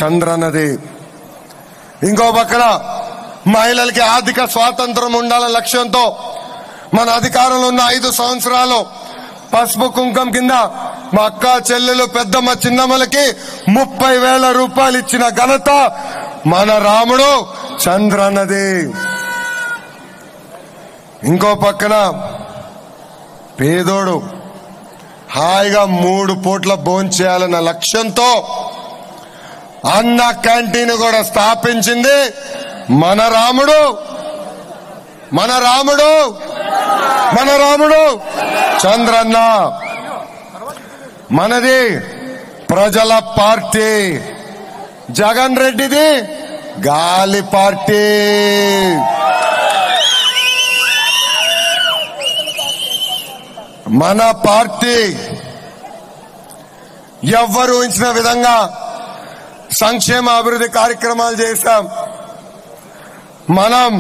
చంద్రన్నది ఇంకో పక్కన మహిళలకి ఆర్థిక స్వాతంత్రం ఉండాలనే లక్ష్యంతో మన అధికారంలో ఉన్న ఐదు సంవత్సరాలు పసుపు కుంకం కింద మా అక్క చెల్లెలు పెద్దమ్మ చిన్నమ్మలకి ముప్పై వేల రూపాయలు ఇచ్చిన ఘనత మన రాముడు చంద్రన్నది ఇంకో పక్కన పేదోడు హాయిగా మూడు పూట్ల భోంచేయాలన్న లక్ష్యంతో అన్న క్యాంటీన్ కూడా స్థాపించింది మన రాముడు మన రాముడు మన రాముడు చంద్రన్న మనది ప్రజల పార్టీ జగన్ రెడ్డిది గాలి పార్టీ మన పార్టీ ఎవ్వరు ఊహించిన విధంగా సంక్షేమ అభివృద్ధి కార్యక్రమాలు చేశాం మనం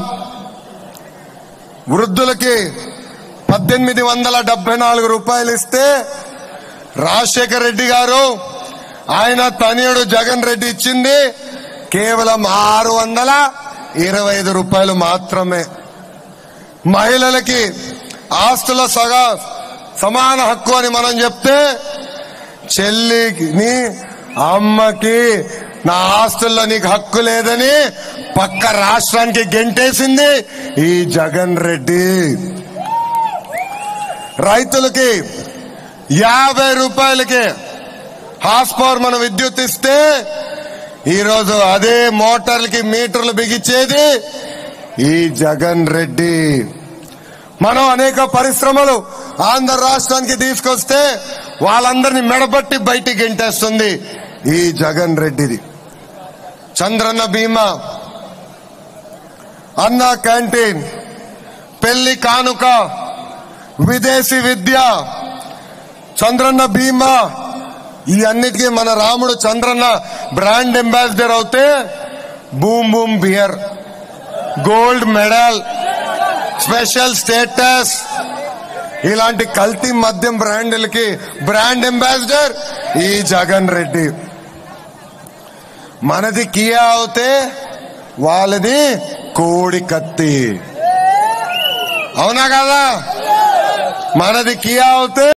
వృద్ధులకి పద్దెనిమిది వందల డెబ్బై నాలుగు రూపాయలు ఇస్తే రాజశేఖర్ రెడ్డి గారు ఆయన తనయుడు జగన్ రెడ్డి ఇచ్చింది కేవలం ఆరు వందల ఇరవై ఐదు రూపాయలు మాత్రమే మహిళలకి ఆస్తుల సగా సమాన హక్కు అని మనం చెప్తే చెల్లిని అమ్మకి నా ఆస్తుల్లో నీకు హక్కు లేదని పక్క రాష్ట్రానికి గెంటేసింది ఈ జగన్ రెడ్డి రైతులకి యాభై రూపాయలకి హార్స్ పవర్ మనం విద్యుత్ ఇస్తే ఈరోజు అదే మోటార్లకి మీటర్లు బిగించేది ఈ జగన్ రెడ్డి మనం అనేక పరిశ్రమలు ఆంధ్ర రాష్ట్రానికి తీసుకొస్తే వాళ్ళందరినీ మెడబట్టి బయటికి గెంటేస్తుంది ఈ జగన్ రెడ్డిది చంద్రన్న బీమా అన్న క్యాంటీన్ పెళ్లి కానుక విదేశీ విద్య చంద్రన్న బీమా ఈ అన్నిటికీ మన రాముడు చంద్రన్న బ్రాండ్ అంబాసిడర్ అవుతే boom boom beer gold medal special status ఇలాంటి కల్తీ మద్యం బ్రాండ్లకి బ్రాండ్ అంబాసిడర్ ఈ జగన్ రెడ్డి మనది కియా అవుతే వాళ్ళది కోడి కత్తి అవునా కదా మనది కియా అవుతే